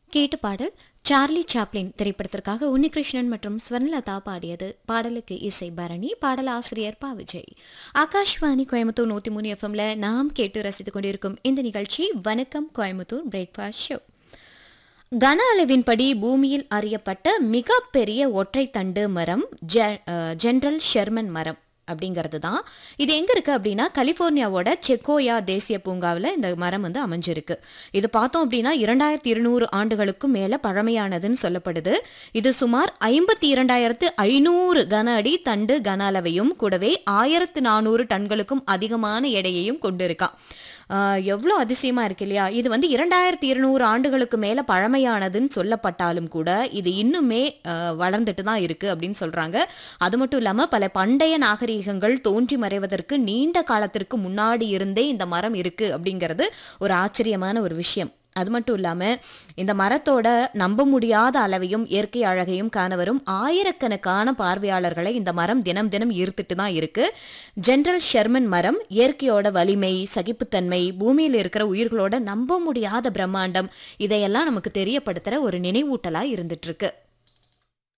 கேட்டு பாடல் Charlie Chaplin திரைப்படத்திற்காக உன்னிகிருஷ்ணன் மற்றும் ஸ்வர்ணலதா பாடியது பாடலுக்கு இசை பரணி பாடல் ஆசிரியர் பா விஜய் ஆகாஷ்வாணி கோயம்புத்தூர் நூத்தி மூணு எஃப்எம்ல நாம் கேட்டு ரசித்துக் கொண்டிருக்கும் இந்த நிகழ்ச்சி வணக்கம் கோயம்புத்தூர் பிரேக்ஃபாஸ்ட் ஷோ கன அளவின்படி பூமியில் அறியப்பட்ட மிகப்பெரிய ஒற்றை தண்டு மரம் ஜெ- அஹ், ஜெனரல் ஷெர்மன் மரம் அப்படிங்கிறது தான் இது எங்க இருக்கு அப்படின்னா கலிஃபோர்னியாவோட செக்கோயா தேசிய பூங்காவில் இந்த மரம் வந்து அமைஞ்சிருக்கு இது பார்த்தோம் அப்படின்னா இரண்டாயிரத்தி இருநூறு ஆண்டுகளுக்கும் மேல பழமையானதுன்னு சொல்லப்படுது இது சுமார் ஐம்பத்தி இரண்டாயிரத்து ஐநூறு கன அடி தண்டு கன அளவையும் கூடவே ஆயிரத்து நானூறு டன்களுக்கும் அதிகமான எடையையும் கொண்டிருக்கான் ஆஹ் எவ்வளோ அதிசயமா இருக்கு இல்லையா இது வந்து இரண்டாயிரத்தி இருநூறு ஆண்டுகளுக்கு மேல பழமையானதுன்னு சொல்லப்பட்டாலும் கூட இது இன்னுமே ஆஹ் வளர்ந்துட்டு தான் இருக்கு அப்படின்னு சொல்றாங்க அது மட்டும் இல்லாம பல பண்டைய நாகரீகங்கள் தோன்றி மறைவதற்கு நீண்ட காலத்திற்கு முன்னாடி இருந்தே இந்த மரம் இருக்கு அப்படிங்கிறது ஒரு ஆச்சரியமான ஒரு விஷயம் அது மட்டும் இல்லாம இந்த மரத்தோட நம்ப முடியாத அளவையும் இயற்கை அழகையும் காண வரும் ஆயிரக்கணக்கான பார்வையாளர்களை இந்த மரம் தினம் தினம் ஈர்த்துட்டு தான் இருக்கு ஜெனரல் ஷெர்மன் மரம் இயற்கையோட வலிமை சகிப்புத்தன்மை பூமியில் இருக்கிற உயிர்களோட நம்ப முடியாத பிரம்மாண்டம் இதையெல்லாம் நமக்கு தெரியப்படுத்துற ஒரு நினைவூட்டலா இருந்துட்டு இருக்கு